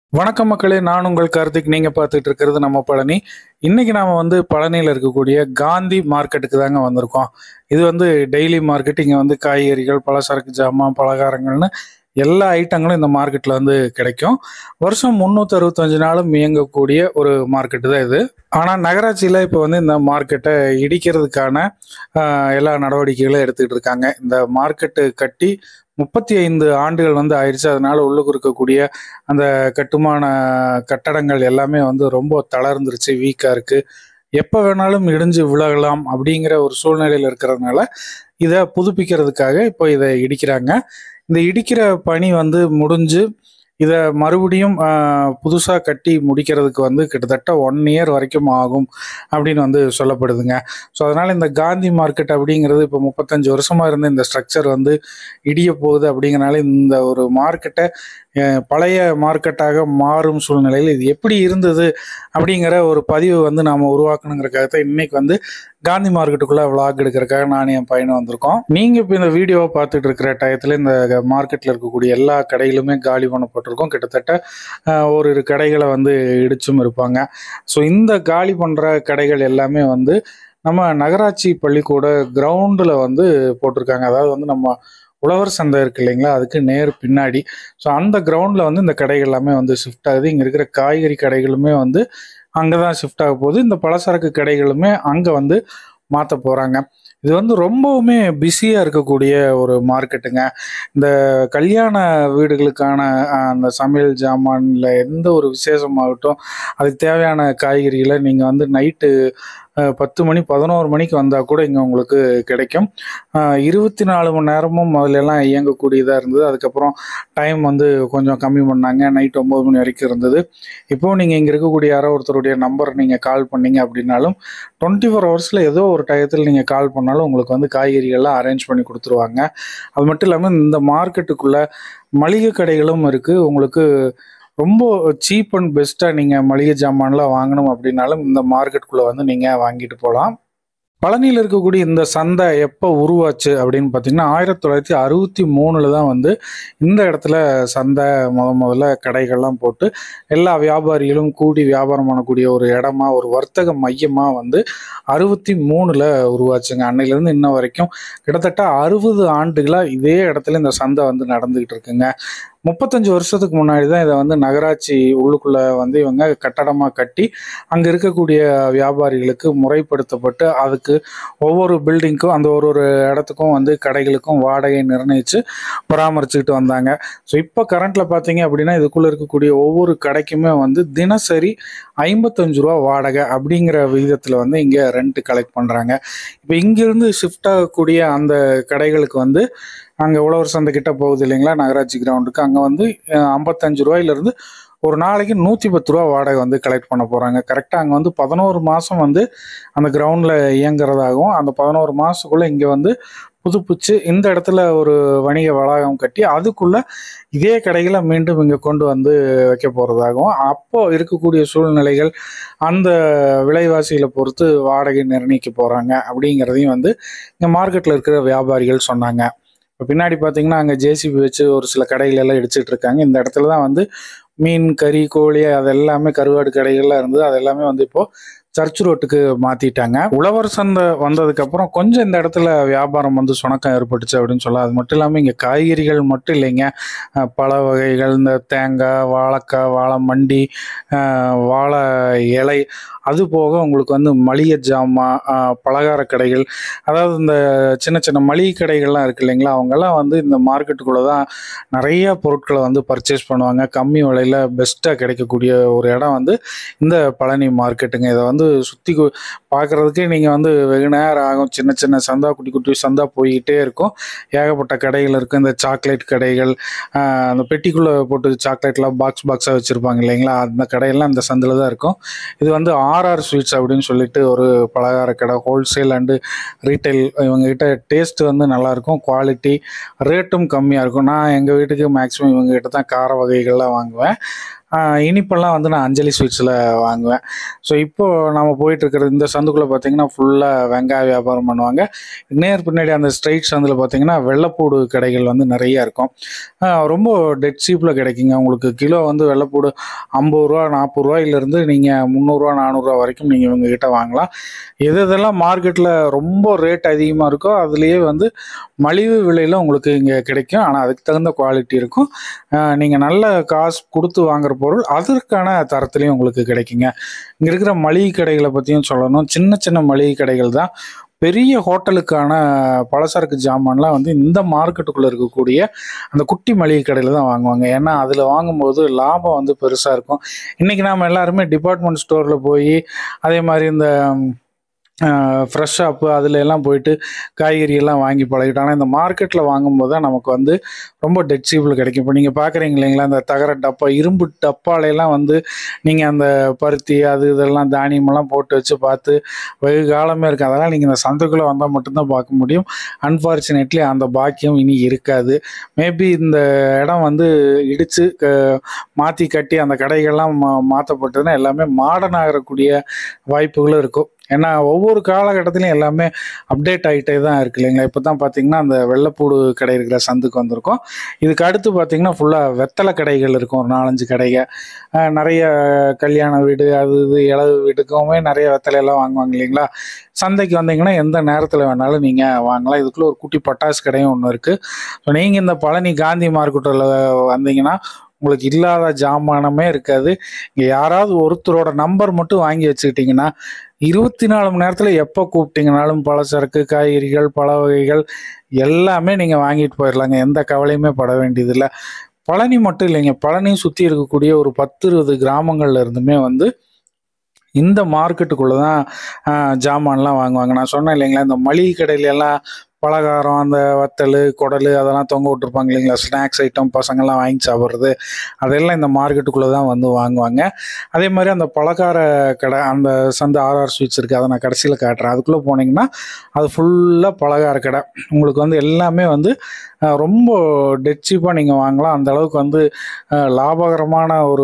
வணக்கம் மக்களே நான் உங்கள் கார்த்திக் நீங்கள் பார்த்துட்டு இருக்கிறது நம்ம பழனி இன்னைக்கு நாம வந்து பழனியில் இருக்கக்கூடிய காந்தி மார்க்கெட்டுக்கு தாங்க வந்திருக்கோம் இது வந்து டெய்லி மார்க்கெட் இங்கே வந்து காய்கறிகள் பலசரக்கு ஜாமான் பலகாரங்கள்னு எல்லா ஐட்டங்களும் இந்த மார்க்கெட்டில் வந்து கிடைக்கும் வருஷம் முந்நூற்றி அறுபத்தஞ்சு நாளும் இயங்கக்கூடிய ஒரு மார்க்கெட்டு தான் இது ஆனால் நகராட்சியில் இப்போ வந்து இந்த மார்க்கெட்டை இடிக்கிறதுக்கான ஆஹ், எல்லா நடவடிக்கைகளும் எடுத்துக்கிட்டு இருக்காங்க இந்த மார்க்கெட்டு கட்டி முப்பத்தி ஐந்து ஆண்டுகள் வந்து ஆயிடுச்சு அதனால உள்ளுக்கு இருக்கக்கூடிய அந்த கட்டுமான கட்டடங்கள் எல்லாமே வந்து ரொம்ப தளர்ந்துருச்சு வீக்காக இருக்குது எப்போ வேணாலும் இடிஞ்சு விழலாம் அப்படிங்கிற ஒரு சூழ்நிலையில் இருக்கிறதுனால இதை புதுப்பிக்கிறதுக்காக இப்போ இதை இடிக்கிறாங்க இந்த இடிக்கிற பணி வந்து முடிஞ்சு இதை மறுபடியும் புதுசாக கட்டி முடிக்கிறதுக்கு வந்து கிட்டத்தட்ட ஒன் இயர் வரைக்கும் ஆகும் அப்படின்னு வந்து சொல்லப்படுதுங்க ஸோ அதனால் இந்த காந்தி மார்க்கெட் அப்படிங்கிறது இப்போ முப்பத்தஞ்சு வருஷமாக இருந்த இந்த ஸ்ட்ரக்சர் வந்து இடிய போகுது அப்படிங்கிறனால இந்த ஒரு மார்க்கெட்டை அஹ், பழைய மார்க்கெட்டாக மாறும் சூழ்நிலையில் இது எப்படி இருந்தது அப்படிங்கிற ஒரு பதிவு வந்து நாம் உருவாக்கணுங்கிறக்காக தான் இன்னைக்கு வந்து காந்தி மார்க்கெட்டுக்குள்ளே விளாக் எடுக்கிறதுக்காக நான் என் பையனும் வந்திருக்கோம் நீங்கள் இப்போ இந்த வீடியோவை பார்த்துட்டு இருக்கிற டயத்தில் இந்த மார்க்கெட்டில் இருக்கக்கூடிய எல்லா கடைகளுமே காலி பண்ணப்பட்டிருக்கும் கிட்டத்தட்ட அஹ், ஓரிரு கடைகளை வந்து இடிச்சும் இருப்பாங்க ஸோ இந்த காலி பண்ணுற கடைகள் எல்லாமே வந்து நம்ம நகராட்சி பள்ளிக்கூட கிரவுண்டில் வந்து போட்டிருக்காங்க அதாவது வந்து நம்ம உழவர் சந்தை இருக்கு இல்லைங்களா அதுக்கு நேர் பின்னாடி ஸோ அந்த கிரவுண்டில் வந்து இந்த கடைகள் எல்லாமே வந்து ஷிஃப்ட் ஆகுது இங்கே இருக்கிற காய்கறி கடைகளுமே வந்து அங்கே தான் ஷிஃப்ட் ஆக போகுது இந்த பலசரக்கு கடைகளுமே அங்கே வந்து மாற்ற போகிறாங்க இது வந்து ரொம்பவுமே பிஸியாக இருக்கக்கூடிய ஒரு மார்க்கெட்டுங்க இந்த கல்யாண வீடுகளுக்கான அஹ், அந்த சமையல் ஜாமான் இல்லை எந்த ஒரு விசேஷமாகட்டும் அதுக்கு தேவையான காய்கறிகளை நீங்கள் வந்து நைட்டு பத்து மணி பதினோரு மணிக்கு வந்தால் கூட இங்கே உங்களுக்கு கிடைக்கும் இருபத்தி நாலு மணி நேரமும் முதல்ல எல்லாம் இயங்கக்கூடியதாக இருந்தது அதுக்கப்புறம் டைம் வந்து கொஞ்சம் கம்மி பண்ணாங்க நைட் ஒம்பது மணி வரைக்கும் இருந்தது இப்போ நீங்கள் இங்கே இருக்கக்கூடிய யாரோ ஒருத்தருடைய நம்பர் நீங்கள் கால் பண்ணீங்க அப்படின்னாலும் டுவெண்ட்டி ஃபோர் ஹவர்ஸில் ஏதோ ஒரு டயத்தில் நீங்கள் கால் பண்ணாலும் உங்களுக்கு வந்து காய்கறிகள்லாம் அரேஞ்ச் பண்ணி கொடுத்துருவாங்க அது மட்டும் இல்லாமல் இந்த மார்க்கெட்டுக்குள்ளே மளிகை கடைகளும் இருக்குது உங்களுக்கு ரொம்ப சீப் அண்ட் பெஸ்ட்டாக நீங்கள் மளிகை ஜாமான்லாம் வாங்கணும் அப்படின்னாலும் இந்த மார்க்கெட்டுக்குள்ளே வந்து நீங்கள் வாங்கிட்டு போகலாம் பழனியில் இருக்கக்கூடிய இந்த சந்தை எப்போ உருவாச்சு அப்படின்னு பார்த்தீங்கன்னா ஆயிரத்தி தொள்ளாயிரத்தி அறுபத்தி மூணில் தான் வந்து இந்த இடத்துல சந்தை முத முதல்ல கடைகள்லாம் போட்டு எல்லா வியாபாரிகளும் கூடி வியாபாரம் பண்ணக்கூடிய ஒரு இடமா ஒரு வர்த்தக மையமாக வந்து அறுபத்தி மூணில் உருவாச்சுங்க அன்னையிலேருந்து இன்ன வரைக்கும் கிட்டத்தட்ட அறுபது ஆண்டுகளாக இதே இடத்துல இந்த சந்தை வந்து நடந்துகிட்டு இருக்குங்க முப்பத்தஞ்சு வருஷத்துக்கு முன்னாடி தான் இதை வந்து நகராட்சி உள்ளுக்குள்ளே வந்து இவங்க கட்டடமாக கட்டி அங்கே இருக்கக்கூடிய வியாபாரிகளுக்கு முறைப்படுத்தப்பட்டு அதுக்கு ஒவ்வொரு பில்டிங்க்கும் அந்த ஒரு ஒரு இடத்துக்கும் வந்து கடைகளுக்கும் வாடகை நிர்ணயித்து பராமரிச்சுக்கிட்டு வந்தாங்க ஸோ இப்போ கரண்ட்டில் பார்த்தீங்க அப்படின்னா இதுக்குள்ளே இருக்கக்கூடிய ஒவ்வொரு கடைக்குமே வந்து தினசரி ஐம்பத்தஞ்சு ரூபா வாடகை அப்படிங்கிற விகிதத்தில் வந்து இங்கே ரெண்ட் கலெக்ட் பண்ணுறாங்க இப்போ இங்கேருந்து ஷிஃப்ட் ஆகக்கூடிய அந்த கடைகளுக்கு வந்து அங்கே உழவர் சந்தை கிட்ட போகுது இல்லைங்களா நகராட்சி கிரவுண்டுக்கு அங்கே வந்து அஹ், ஐம்பத்தஞ்சு ரூபாயிலிருந்து ஒரு நாளைக்கு நூற்றி பத்து ரூபா வாடகை வந்து கலெக்ட் பண்ண போகிறாங்க கரெக்டாக அங்கே வந்து பதினோரு மாதம் வந்து அந்த கிரவுண்டில் இயங்குறதாகவும் அந்த பதினோரு மாதத்துக்குள்ளே இங்கே வந்து புதுப்பிச்சு இந்த இடத்துல ஒரு வணிக வளாகம் கட்டி அதுக்குள்ளே இதே கடைகளை மீண்டும் இங்கே கொண்டு வந்து வைக்க போகிறதாகவும் அப்போ இருக்கக்கூடிய சூழ்நிலைகள் அந்த விலைவாசிகளை பொறுத்து வாடகை நிர்ணயிக்க போகிறாங்க அப்படிங்கிறதையும் வந்து இங்கே மார்க்கெட்டில் இருக்கிற வியாபாரிகள் சொன்னாங்க இப்போ பின்னாடி பார்த்தீங்கன்னா அங்கே ஜேசிபி வச்சு ஒரு சில கடைகள் எல்லாம் இடிச்சிட்டு இருக்காங்க இந்த இடத்துல தான் வந்து மீன் கறி கோழி அது எல்லாமே கருவாடு கடைகள்லாம் இருந்தது அது எல்லாமே வந்து இப்போ சர்ச் ரோட்டுக்கு மாத்திட்டாங்க உழவர் சந்தை வந்ததுக்கு அப்புறம் கொஞ்சம் இந்த இடத்துல வியாபாரம் வந்து சுணக்கம் ஏற்பட்டுச்சு அப்படின்னு சொல்லலாம் அது மட்டும் இல்லாமல் இங்கே காய்கறிகள் மட்டும் இல்லைங்க அஹ் பழ வகைகள் இந்த தேங்காய் வாழைக்காய் வாழை மண்டி அஹ் வாழை இலை அது போக உங்களுக்கு வந்து மளிகை ஜாமான் அஹ் பலகார கடைகள் அதாவது இந்த சின்ன சின்ன மளிகை கடைகள்லாம் இருக்கு இல்லைங்களா அவங்கெல்லாம் வந்து இந்த மார்க்கெட்டுக்குள்ளே தான் நிறைய பொருட்களை வந்து பர்ச்சேஸ் பண்ணுவாங்க கம்மி விலையில் பெஸ்ட்டாக கிடைக்கக்கூடிய ஒரு இடம் வந்து இந்த பழனி மார்க்கெட்டுங்க இதை வந்து சுற்றி பார்க்குறதுக்கே நீங்கள் வந்து வெகு நேரம் ஆகும் சின்ன சின்ன சந்தா குட்டி குட்டி சந்தா போய்கிட்டே இருக்கும் ஏகப்பட்ட கடைகள் இருக்குது இந்த சாக்லேட் கடைகள் ஆஹ் அந்த பெட்டிக்குள்ளே போட்டு சாக்லேட்லாம் பாக்ஸ் பாக்ஸாக வச்சுருப்பாங்க இல்லைங்களா அந்த கடையெல்லாம் இந்த சந்தில் தான் இருக்கும் இது வந்து ஆர்ஆர் ஸ்வீட்ஸ் அப்படின்னு சொல்லிட்டு ஒரு பலகார கடை ஹோல்சேல் அண்டு ரீட்டைல் இவங்ககிட்ட டேஸ்ட் வந்து நல்லாயிருக்கும் குவாலிட்டி ரேட்டும் கம்மியாக இருக்கும் நான் எங்கள் வீட்டுக்கு மேக்ஸிமம் இவங்ககிட்ட தான் கார வகைகள்லாம் வாங்குவேன் ஆஹ் இனிப்பெல்லாம் வந்து நான் அஞ்சலி ஸ்வீட்ஸில் வாங்குவேன் ஸோ இப்போ நம்ம போயிட்டு இருக்கிற இந்த சந்துக்குள்ளே பார்த்தீங்கன்னா ஃபுல்லாக வெங்காய வியாபாரம் பண்ணுவாங்க நேர் பின்னாடி அந்த ஸ்ட்ரைட் சந்தில் பார்த்தீங்கன்னா வெள்ளைப்பூடு கடைகள் வந்து நிறைய இருக்கும் ஆஹ் ரொம்ப டெட் சீப்பில் கிடைக்குங்க உங்களுக்கு கிலோ வந்து வெள்ளைப்பூடு ஐம்பது ரூபா நாற்பது ரூபாயிலிருந்து நீங்கள் முந்நூறுரூவா நானூறுரூவா வரைக்கும் நீங்கள் இவங்க கிட்ட வாங்கலாம் எது எதெல்லாம் மார்க்கெட்டில் ரொம்ப ரேட் அதிகமாக இருக்கோ அதுலேயே வந்து மலிவு விலையில் உங்களுக்கு இங்கே கிடைக்கும் ஆனால் அதுக்கு தகுந்த குவாலிட்டி இருக்கும் நீங்கள் நல்ல காசு கொடுத்து வாங்குற பொருள் அதற்கான தரத்துலையும் உங்களுக்கு கிடைக்குங்க இங்கே இருக்கிற மளிகை கடைகளை பற்றியும் சொல்லணும் சின்ன சின்ன மளிகை கடைகள் தான் பெரிய ஹோட்டலுக்கான பலசரக்கு ஜாமான்லாம் வந்து இந்த மார்க்கெட்டுக்குள்ளே இருக்கக்கூடிய அந்த குட்டி மளிகை கடையில் தான் வாங்குவாங்க ஏன்னா அதில் வாங்கும்போது லாபம் வந்து பெருசாக இருக்கும் இன்றைக்கி நாம் எல்லாருமே டிபார்ட்மெண்ட் ஸ்டோரில் போய் அதே மாதிரி இந்த ஃப்ரெஷ் ஷாப்பு அதில் எல்லாம் போயிட்டு காய்கறி எல்லாம் வாங்கி பழகிட்டோம் ஆனால் இந்த மார்க்கெட்டில் வாங்கும்போது தான் நமக்கு வந்து ரொம்ப டெட் சீப்பில் கிடைக்கும் இப்போ நீங்கள் பார்க்குறீங்க இல்லைங்களா அந்த தகர டப்பா இரும்பு டப்பாலையெல்லாம் வந்து நீங்கள் அந்த பருத்தி அது இதெல்லாம் தானியமெல்லாம் போட்டு வச்சு பார்த்து வெகு காலமே இருக்குது அதெல்லாம் நீங்கள் இந்த சந்தைக்குள்ளே வந்தால் மட்டும்தான் பார்க்க முடியும் அன்ஃபார்ச்சுனேட்லி அந்த பாக்கியம் இனி இருக்காது மேபி இந்த இடம் வந்து இடித்து மாற்றி கட்டி அந்த கடைகள்லாம் மா மாற்றப்பட்டதுன்னா எல்லாமே மாடர்ன் ஆகக்கூடிய வாய்ப்புகளும் இருக்கும் ஏன்னா ஒவ்வொரு காலகட்டத்திலையும் எல்லாமே அப்டேட் ஆகிட்டே தான் இருக்கு இல்லைங்களா இப்போ தான் பார்த்தீங்கன்னா அந்த வெள்ளைப்பூடு கடை இருக்கிற சந்துக்கு வந்திருக்கோம் இதுக்கு அடுத்து பார்த்தீங்கன்னா ஃபுல்லாக வெத்தலை கடைகள் இருக்கும் ஒரு நாலஞ்சு கடைகள் அஹ் நிறைய கல்யாண வீடு அது இது இளவு வீட்டுக்குமே நிறைய வெத்தலையெல்லாம் வாங்குவாங்க இல்லைங்களா சந்தைக்கு வந்தீங்கன்னா எந்த நேரத்தில் வேணாலும் நீங்கள் வாங்கலாம் இதுக்குள்ளே ஒரு குட்டி பட்டாசு கடையும் ஒன்று இருக்குது ஸோ நீங்கள் இந்த பழனி காந்தி மார்க்கெட்டில் வந்தீங்கன்னா உங்களுக்கு இல்லாத ஜாமானமே இருக்காது இங்கே யாராவது ஒருத்தரோட நம்பர் மட்டும் வாங்கி வச்சுக்கிட்டிங்கன்னா இருபத்தி நாலு மணி நேரத்தில் எப்போ கூப்பிட்டீங்கனாலும் பலசரக்கு காய்கறிகள் பழ வகைகள் எல்லாமே நீங்கள் வாங்கிட்டு போயிடலாங்க எந்த கவலையுமே பட வேண்டியதில்லை பழனி மட்டும் இல்லைங்க பழனி சுற்றி இருக்கக்கூடிய ஒரு பத்து இருபது கிராமங்கள்ல இருந்துமே வந்து இந்த மார்க்கெட்டுக்குள்ளே தான் ஆஹ், ஜாமான்லாம் வாங்குவாங்க நான் சொன்னேன் இல்லைங்களா இந்த மளிகை கடையில எல்லாம் பலகாரம் அந்த வத்தல் குடல் அதெல்லாம் தொங்க விட்டுருப்பாங்க இல்லைங்களா ஸ்நாக்ஸ் ஐட்டம் பசங்கள்லாம் வாங்கி சாப்பிட்றது அதெல்லாம் இந்த மார்க்கெட்டுக்குள்ளே தான் வந்து வாங்குவாங்க அதே மாதிரி அந்த பலகார கடை அந்த சந்தை ஆர்ஆர் ஸ்வீட்ஸ் இருக்குது அதை நான் கடைசியில் காட்டுறேன் அதுக்குள்ளே போனீங்கன்னா அது ஃபுல்லாக பலகார கடை உங்களுக்கு வந்து எல்லாமே வந்து அஹ், ரொம்ப டெட் சீப்பாக நீங்கள் வாங்கலாம் அந்த அளவுக்கு வந்து அஹ், லாபகரமான ஒரு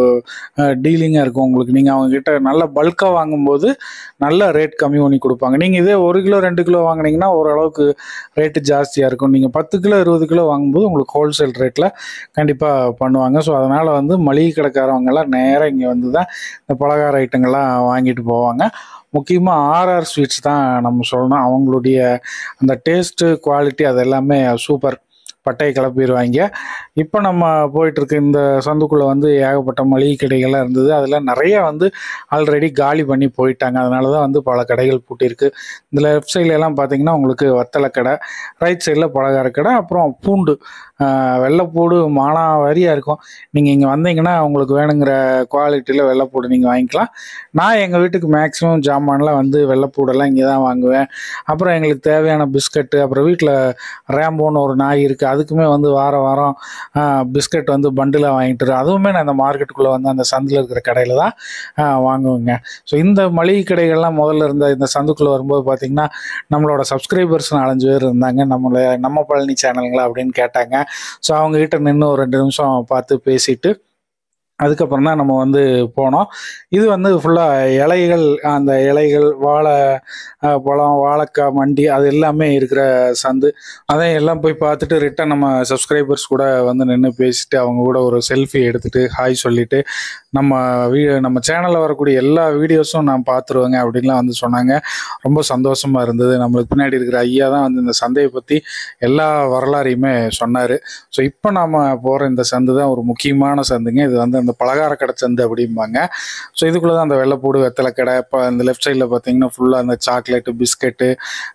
டீலிங்காக இருக்கும் உங்களுக்கு நீங்கள் அவங்கக்கிட்ட நல்ல பல்காக வாங்கும்போது நல்ல ரேட் கம்மி பண்ணி கொடுப்பாங்க நீங்கள் இதே ஒரு கிலோ ரெண்டு கிலோ வாங்குனீங்கன்னா ஓரளவுக்கு ரேட்டு ஜாஸ்தியாக இருக்கும் நீங்கள் பத்து கிலோ இருபது கிலோ வாங்கும்போது உங்களுக்கு ஹோல்சேல் ரேட்டில் கண்டிப்பாக பண்ணுவாங்க ஸோ அதனால் வந்து மளிகை கடைக்காரவங்கெல்லாம் நேராக இங்கே வந்து தான் இந்த பலகார ஐட்டங்கள்லாம் வாங்கிட்டு போவாங்க முக்கியமாக ஆர்ஆர் ஸ்வீட்ஸ் தான் நம்ம சொல்லணும் அவங்களுடைய அந்த டேஸ்ட்டு குவாலிட்டி அது எல்லாமே சூப்பர் பட்டையை கிளப்பிடுவாங்க இப்போ நம்ம போயிட்டுருக்க இந்த சந்துக்குள்ளே வந்து ஏகப்பட்ட மளிகை கடைகள்லாம் இருந்தது அதில் நிறைய வந்து ஆல்ரெடி காலி பண்ணி போயிட்டாங்க அதனால தான் வந்து பல கடைகள் பூட்டியிருக்கு இந்த லெஃப்ட் சைட்ல எல்லாம் பார்த்தீங்கன்னா உங்களுக்கு வத்தலை கடை ரைட் சைடில் பலகார கடை அப்புறம் பூண்டு ஆஹ் வெள்ளைப்பூடு மானாவாரியாக இருக்கும் நீங்கள் இங்கே வந்தீங்கன்னா உங்களுக்கு வேணுங்கிற குவாலிட்டியில் வெள்ளைப்பூடு நீங்கள் வாங்கிக்கலாம் நான் எங்கள் வீட்டுக்கு மேக்ஸிமம் ஜாமான்லாம் வந்து வெள்ளைப்பூடெல்லாம் இங்கே தான் வாங்குவேன் அப்புறம் எங்களுக்கு தேவையான பிஸ்கட்டு அப்புறம் வீட்டில் ரேம்போன்னு ஒரு நாய் இருக்குது அதுக்குமே வந்து வார வாரம் பிஸ்கட் வந்து பண்டிலாக வாங்கிட்டு வரும். அதுவுமே நான் இந்த மார்க்கெட்டுக்குள்ளே வந்து அந்த சந்தில் இருக்கிற கடையில் தான் ஆஹ் வாங்குவேங்க ஸோ இந்த மளிகை கடைகள்லாம் முதல்ல இருந்த இந்த சந்துக்குள்ளே வரும்போது பார்த்தீங்கன்னா நம்மளோட சப்ஸ்கிரைபர்ஸ் நாலஞ்சு பேர் இருந்தாங்க நம்மளை நம்ம பழனி சேனலுங்களா அப்படின்னு கேட்டாங்க ஸோ அவங்ககிட்ட நின்று ஒரு ரெண்டு நிமிஷம் பார்த்து பேசிட்டு அதுக்கப்புறம் தான் நம்ம வந்து போனோம் இது வந்து ஃபுல்லாக இலைகள் அந்த இலைகள் வாழை அஹ், பழம் வாழைக்காய் மண்டி அது எல்லாமே இருக்கிற சந்து அதை எல்லாம் போய் பார்த்துட்டு ரிட்டன் நம்ம சப்ஸ்கிரைபர்ஸ் கூட வந்து நின்று பேசிட்டு அவங்க கூட ஒரு செல்ஃபி எடுத்துட்டு ஹாய் சொல்லிட்டு நம்ம வீ நம்ம சேனலில் வரக்கூடிய எல்லா வீடியோஸும் நான் பார்த்துருவேங்க அப்படின்லாம் வந்து சொன்னாங்க ரொம்ப சந்தோஷமா இருந்தது நம்மளுக்கு பின்னாடி இருக்கிற ஐயா தான் வந்து இந்த சந்தையை பற்றி எல்லா வரலாறையுமே சொன்னார் ஸோ இப்போ நாம் போகிற இந்த சந்து தான் ஒரு முக்கியமான சந்துங்க இது வந்து அந்த பலகார கடை சந்து அப்படிம்பாங்க ஸோ இதுக்குள்ளே தான் அந்த வெள்ளைப்பூடு வெத்தலை கடை இப்போ அந்த லெஃப்ட் சைடில் பார்த்தீங்கன்னா ஃபுல்லாக அந்த சாக்லேட்டு பிஸ்கெட்டு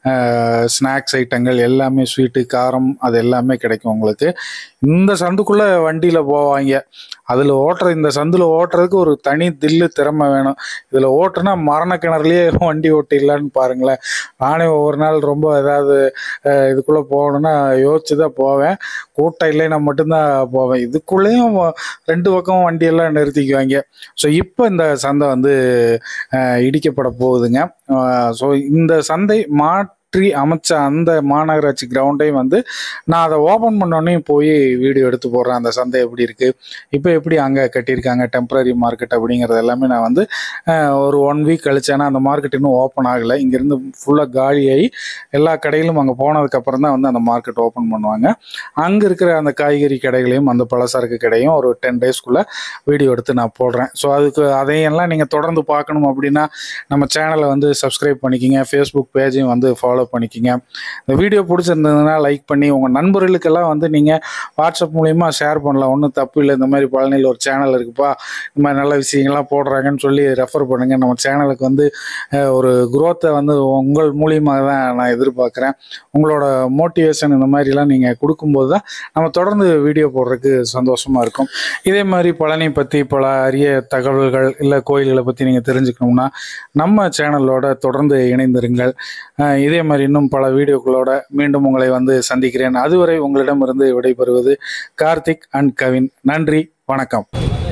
ஸ்நாக்ஸ் ஐட்டங்கள் எல்லாமே ஸ்வீட்டு காரம் அது எல்லாமே கிடைக்கும் உங்களுக்கு இந்த சந்துக்குள்ளே வண்டியில் போவாங்க அதில் ஓட்டுற இந்த சந்தில் ஓட்டுறதுக்கு ஒரு தனி தில்லு திறமை வேணும் இதில் ஓட்டுனா மரண கிணறுலயே வண்டி ஓட்டிடலான்னு பாருங்களேன் நானே ஒவ்வொரு நாள் ரொம்ப ஏதாவது அஹ், இதுக்குள்ளே போகணுன்னா யோசிச்சு தான் போவேன் கூட்டம் இல்லைன்னா மட்டும்தான் போவேன் இதுக்குள்ளேயும் ரெண்டு பக்கம் வண்டியெல்லாம் நிறுத்திக்குவாங்க ஸோ இப்போ இந்த சந்தை வந்து அஹ், இடிக்கப்பட போகுதுங்க ஸோ இந்த சந்தை மாட்டு மாற்றி அமைச்ச அந்த மாநகராட்சி கிரவுண்டையும் வந்து நான் அதை ஓப்பன் பண்ணோடனே போய் வீடியோ எடுத்து போடுறேன் அந்த சந்தை எப்படி இருக்குது இப்போ எப்படி அங்கே கட்டியிருக்காங்க டெம்பரரி மார்க்கெட் அப்படிங்கிறது எல்லாமே நான் வந்து அஹ், ஒரு ஒன் வீக் கழிச்சேன்னா அந்த மார்க்கெட் இன்னும் ஓப்பன் ஆகலை இங்கேருந்து ஃபுல்லாக காலியாகி எல்லா கடையிலும் அங்கே போனதுக்கப்புறம் தான் வந்து அந்த மார்க்கெட் ஓப்பன் பண்ணுவாங்க அங்கே இருக்கிற அந்த காய்கறி கடைகளையும் அந்த பலசரக்கு கடையும் ஒரு டென் டேஸ்க்குள்ளே வீடியோ எடுத்து நான் போடுறேன் ஸோ அதுக்கு அதையெல்லாம் நீங்கள் தொடர்ந்து பார்க்கணும் அப்படின்னா நம்ம சேனலை வந்து சப்ஸ்கிரைப் பண்ணிக்கிங்க ஃபேஸ்புக் பேஜையும் வந்து ஃபாலோ பண்ணிக்கிங்க இந்த வீடியோ பிடிச்சிருந்ததுன்னா லைக் பண்ணி உங்கள் நண்பர்களுக்கெல்லாம் வந்து நீங்கள் வாட்ஸ்அப் மூலிமா ஷேர் பண்ணலாம் ஒன்றும் தப்பு இல்லை இந்த மாதிரி பழனியில் ஒரு சேனல் இருக்குப்பா இந்த மாதிரி நல்ல விஷயங்கள்லாம் போடுறாங்கன்னு சொல்லி ரெஃபர் பண்ணுங்கள் நம்ம சேனலுக்கு வந்து அஹ், ஒரு குரோத்தை வந்து உங்கள் மூலியமாக தான் நான் எதிர்பார்க்குறேன் உங்களோட மோட்டிவேஷன் இந்த மாதிரிலாம் நீங்கள் கொடுக்கும்போது தான் நம்ம தொடர்ந்து வீடியோ போடுறதுக்கு சந்தோஷமாக இருக்கும் இதே மாதிரி பழனி பற்றி பல அரிய தகவல்கள் இல்லை கோயில்களை பற்றி நீங்கள் தெரிஞ்சுக்கணும்னா நம்ம சேனலோட தொடர்ந்து இணைந்திருங்கள் அஹ் இதே மாதிரி இன்னும் பல வீடியோக்களோட மீண்டும் உங்களை வந்து சந்திக்கிறேன் அதுவரை உங்களிடமிருந்து விடைபெறுவது கார்த்திக் அண்ட் கவின் நன்றி வணக்கம்